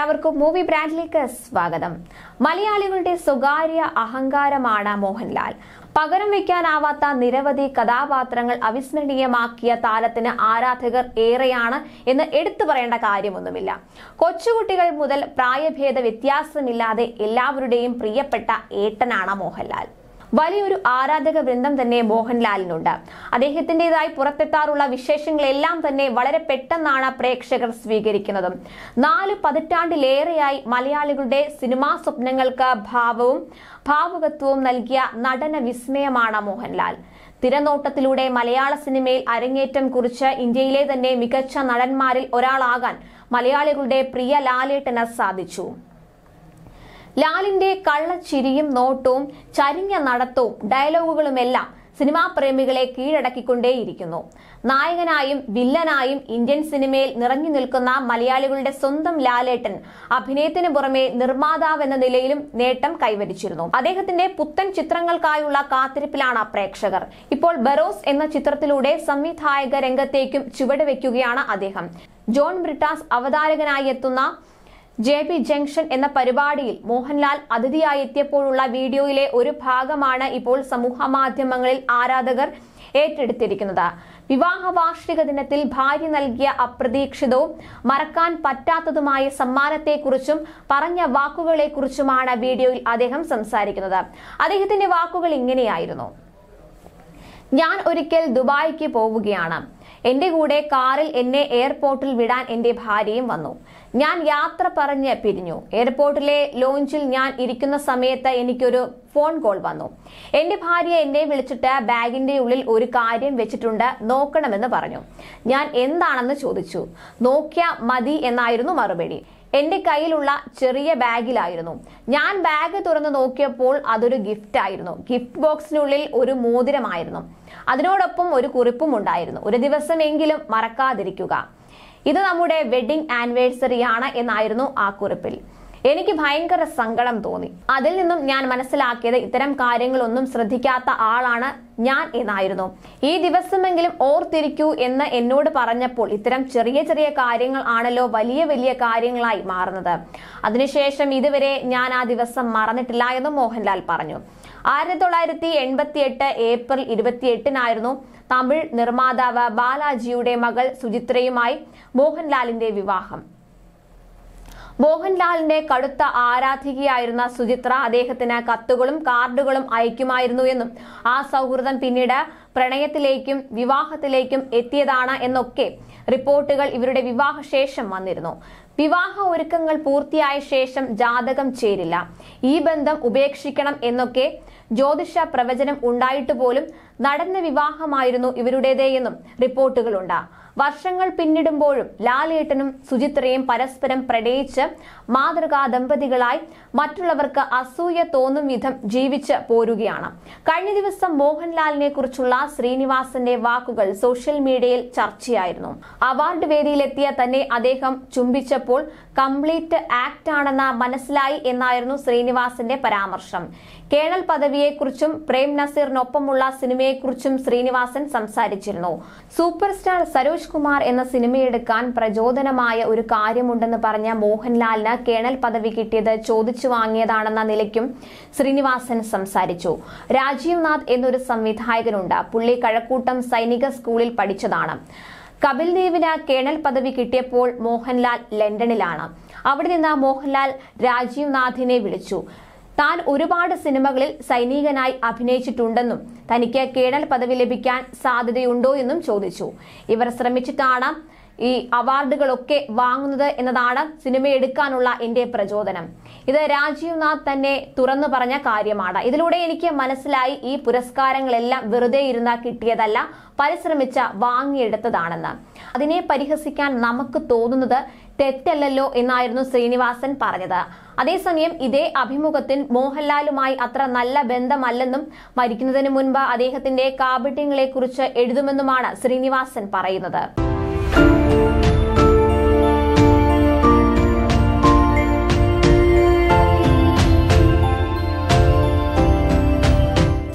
എല്ലാവർക്കും മൂവി ബ്രാൻഡിലേക്ക് സ്വാഗതം മലയാളികളുടെ സ്വകാര്യ അഹങ്കാരമാണ് മോഹൻലാൽ പകരം വയ്ക്കാനാവാത്ത നിരവധി കഥാപാത്രങ്ങൾ അവിസ്മരണീയമാക്കിയ താരത്തിന് ആരാധകർ ഏറെയാണ് എന്ന് എടുത്തു പറയേണ്ട കാര്യമൊന്നുമില്ല കൊച്ചുകുട്ടികൾ മുതൽ പ്രായഭേദ വ്യത്യാസമില്ലാതെ എല്ലാവരുടെയും പ്രിയപ്പെട്ട ഏട്ടനാണ് മോഹൻലാൽ വലിയൊരു ആരാധക വൃന്ദം തന്നെ മോഹൻലാലിനുണ്ട് അദ്ദേഹത്തിൻ്റെതായി പുറത്തെത്താറുള്ള വിശേഷങ്ങളെല്ലാം തന്നെ വളരെ പെട്ടെന്നാണ് പ്രേക്ഷകർ സ്വീകരിക്കുന്നതും നാല് പതിറ്റാണ്ടിലേറെയായി മലയാളികളുടെ സിനിമാ സ്വപ്നങ്ങൾക്ക് ഭാവവും ഭാവുകത്വവും നൽകിയ നടന വിസ്മയമാണ് മോഹൻലാൽ തിരനോട്ടത്തിലൂടെ മലയാള സിനിമയിൽ അരങ്ങേറ്റം കുറിച്ച് ഇന്ത്യയിലെ തന്നെ മികച്ച നടന്മാരിൽ ഒരാളാകാൻ മലയാളികളുടെ പ്രിയ ലാലേട്ടന് സാധിച്ചു ലാലിന്റെ കള്ളച്ചിരിയും നോട്ടവും ചരിഞ്ഞ നടത്തവും ഡയലോഗുകളുമെല്ലാം സിനിമാ പ്രേമികളെ കീഴടക്കിക്കൊണ്ടേയിരിക്കുന്നു നായകനായും വില്ലനായും ഇന്ത്യൻ സിനിമയിൽ നിറഞ്ഞു നിൽക്കുന്ന മലയാളികളുടെ സ്വന്തം ലാലേട്ടൻ അഭിനയത്തിന് പുറമെ നിർമ്മാതാവ് എന്ന നിലയിലും നേട്ടം കൈവരിച്ചിരുന്നു അദ്ദേഹത്തിന്റെ പുത്തൻ ചിത്രങ്ങൾക്കായുള്ള കാത്തിരിപ്പിലാണ് പ്രേക്ഷകർ ഇപ്പോൾ ബറോസ് എന്ന ചിത്രത്തിലൂടെ സംവിധായക രംഗത്തേക്കും ചുവടുവെക്കുകയാണ് അദ്ദേഹം ജോൺ ബ്രിട്ടാസ് അവതാരകനായി എത്തുന്ന ജെ പി ജംഗ്ഷൻ എന്ന പരിപാടിയിൽ മോഹൻലാൽ അതിഥിയായി എത്തിയപ്പോഴുള്ള വീഡിയോയിലെ ഒരു ഭാഗമാണ് ഇപ്പോൾ സമൂഹ മാധ്യമങ്ങളിൽ ആരാധകർ ഏറ്റെടുത്തിരിക്കുന്നത് വിവാഹ വാർഷിക ദിനത്തിൽ ഭാര്യ നൽകിയ അപ്രതീക്ഷിതവും മറക്കാൻ പറ്റാത്തതുമായ സമ്മാനത്തെക്കുറിച്ചും പറഞ്ഞ വാക്കുകളെക്കുറിച്ചുമാണ് വീഡിയോയിൽ അദ്ദേഹം സംസാരിക്കുന്നത് അദ്ദേഹത്തിന്റെ വാക്കുകൾ ഇങ്ങനെയായിരുന്നു ഞാൻ ഒരിക്കൽ ദുബായിക്ക് പോവുകയാണ് എന്റെ കൂടെ കാറിൽ എന്നെ എയർപോർട്ടിൽ വിടാൻ എന്റെ ഭാര്യയും വന്നു ഞാൻ യാത്ര പറഞ്ഞ് പിരിഞ്ഞു എയർപോർട്ടിലെ ലോഞ്ചിൽ ഞാൻ ഇരിക്കുന്ന സമയത്ത് എനിക്കൊരു ഫോൺ കോൾ വന്നു എന്റെ ഭാര്യ എന്നെ വിളിച്ചിട്ട് ബാഗിന്റെ ഉള്ളിൽ ഒരു കാര്യം വെച്ചിട്ടുണ്ട് നോക്കണമെന്ന് പറഞ്ഞു ഞാൻ എന്താണെന്ന് ചോദിച്ചു നോക്കിയ മതി എന്നായിരുന്നു മറുപടി എന്റെ കയ്യിലുള്ള ചെറിയ ബാഗിലായിരുന്നു ഞാൻ ബാഗ് തുറന്ന് നോക്കിയപ്പോൾ അതൊരു ഗിഫ്റ്റ് ആയിരുന്നു ഗിഫ്റ്റ് ബോക്സിനുള്ളിൽ ഒരു മോതിരമായിരുന്നു അതിനോടൊപ്പം ഒരു കുറിപ്പും ഉണ്ടായിരുന്നു ഒരു ദിവസമെങ്കിലും മറക്കാതിരിക്കുക ഇത് നമ്മുടെ വെഡിങ് ആനിവേഴ്സറി ആണ് എന്നായിരുന്നു ആ കുറിപ്പിൽ എനിക്ക് ഭയങ്കര സങ്കടം തോന്നി അതിൽ നിന്നും ഞാൻ മനസ്സിലാക്കിയത് ഇത്തരം കാര്യങ്ങളൊന്നും ശ്രദ്ധിക്കാത്ത ആളാണ് ഞാൻ എന്നായിരുന്നു ഈ ദിവസമെങ്കിലും ഓർത്തിരിക്കൂ എന്ന് എന്നോട് പറഞ്ഞപ്പോൾ ഇത്തരം ചെറിയ ചെറിയ കാര്യങ്ങൾ ആണല്ലോ വലിയ വലിയ കാര്യങ്ങളായി മാറുന്നത് അതിനുശേഷം ഇതുവരെ ഞാൻ ആ ദിവസം മറന്നിട്ടില്ല എന്നും മോഹൻലാൽ പറഞ്ഞു ആയിരത്തി തൊള്ളായിരത്തി എൺപത്തി എട്ട് ഏപ്രിൽ ഇരുപത്തിയെട്ടിനായിരുന്നു തമിഴ് നിർമ്മാതാവ് ബാലാജിയുടെ മകൾ സുചിത്രയുമായി മോഹൻലാലിന്റെ വിവാഹം മോഹൻലാലിന്റെ കടുത്ത ആരാധികയായിരുന്ന സുചിത്ര അദ്ദേഹത്തിന് കത്തുകളും കാർഡുകളും അയക്കുമായിരുന്നു എന്നും ആ സൗഹൃദം പിന്നീട് പ്രണയത്തിലേക്കും വിവാഹത്തിലേക്കും എത്തിയതാണ് എന്നൊക്കെ റിപ്പോർട്ടുകൾ ഇവരുടെ വിവാഹശേഷം വന്നിരുന്നു വിവാഹ ഒരുക്കങ്ങൾ പൂർത്തിയായ ശേഷം ജാതകം ചേരില്ല ഈ ബന്ധം ഉപേക്ഷിക്കണം എന്നൊക്കെ ജ്യോതിഷ പ്രവചനം ഉണ്ടായിട്ട് പോലും നടന്ന വിവാഹമായിരുന്നു ഇവരുടേതേയെന്നും റിപ്പോർട്ടുകളുണ്ട് വർഷങ്ങൾ പിന്നിടുമ്പോഴും ലാലേട്ടനും സുചിത്രയും പരസ്പരം പ്രണയിച്ച് മാതൃകാ ദമ്പതികളായി മറ്റുള്ളവർക്ക് അസൂയ തോന്നും വിധം ജീവിച്ച് പോരുകയാണ് കഴിഞ്ഞ ദിവസം മോഹൻലാലിനെ കുറിച്ചുള്ള ശ്രീനിവാസന്റെ വാക്കുകൾ സോഷ്യൽ മീഡിയയിൽ ചർച്ചയായിരുന്നു അവാർഡ് വേദിയിലെത്തിയ തന്നെ അദ്ദേഹം ചുംബിച്ചപ്പോൾ കംപ്ലീറ്റ് ആക്ട് ആണെന്ന് മനസ്സിലായി എന്നായിരുന്നു ശ്രീനിവാസന്റെ പരാമർശം കേണൽ പദവിയെക്കുറിച്ചും പ്രേം നസീറിനൊപ്പമുള്ള സിനിമയെക്കുറിച്ചും ശ്രീനിവാസൻ സംസാരിച്ചിരുന്നു സൂപ്പർ സ്റ്റാർ സരോജ് കുമാർ എന്ന സിനിമയെടുക്കാൻ പ്രചോദനമായ ഒരു കാര്യമുണ്ടെന്ന് പറഞ്ഞ മോഹൻലാലിന് കേണൽ പദവി കിട്ടിയത് ചോദിച്ചു വാങ്ങിയതാണെന്ന നിലയ്ക്കും ശ്രീനിവാസൻ സംസാരിച്ചു രാജീവ് നാഥ് എന്നൊരു സംവിധായകനുണ്ട് പുള്ളി കഴക്കൂട്ടം സൈനിക സ്കൂളിൽ പഠിച്ചതാണ് കപിൽ ദേവിന് കേണൽ പദവി കിട്ടിയപ്പോൾ മോഹൻലാൽ ലണ്ടനിലാണ് അവിടെ നിന്ന് മോഹൻലാൽ രാജീവ് നാഥിനെ വിളിച്ചു താൻ ഒരുപാട് സിനിമകളിൽ സൈനികനായി അഭിനയിച്ചിട്ടുണ്ടെന്നും തനിക്ക് കേണൽ പദവി ലഭിക്കാൻ സാധ്യതയുണ്ടോ എന്നും ചോദിച്ചു ഇവർ ശ്രമിച്ചിട്ടാണ് ഈ അവാർഡുകളൊക്കെ വാങ്ങുന്നത് എന്നതാണ് സിനിമ എടുക്കാനുള്ള എന്റെ പ്രചോദനം ഇത് രാജീവ് നാഥ് തന്നെ തുറന്നു പറഞ്ഞ കാര്യമാണ് ഇതിലൂടെ എനിക്ക് മനസ്സിലായി ഈ പുരസ്കാരങ്ങളെല്ലാം വെറുതെ ഇരുന്ന കിട്ടിയതല്ല പരിശ്രമിച്ച വാങ്ങിയെടുത്തതാണെന്ന് അതിനെ പരിഹസിക്കാൻ നമുക്ക് തോന്നുന്നത് തെറ്റല്ലല്ലോ എന്നായിരുന്നു ശ്രീനിവാസൻ പറഞ്ഞത് അതേസമയം ഇതേ അഭിമുഖത്തിൽ മോഹൻലാലുമായി അത്ര നല്ല ബന്ധമല്ലെന്നും മരിക്കുന്നതിന് മുൻപ് അദ്ദേഹത്തിന്റെ കാപട്യങ്ങളെക്കുറിച്ച് എഴുതുമെന്നുമാണ് ശ്രീനിവാസൻ പറയുന്നത്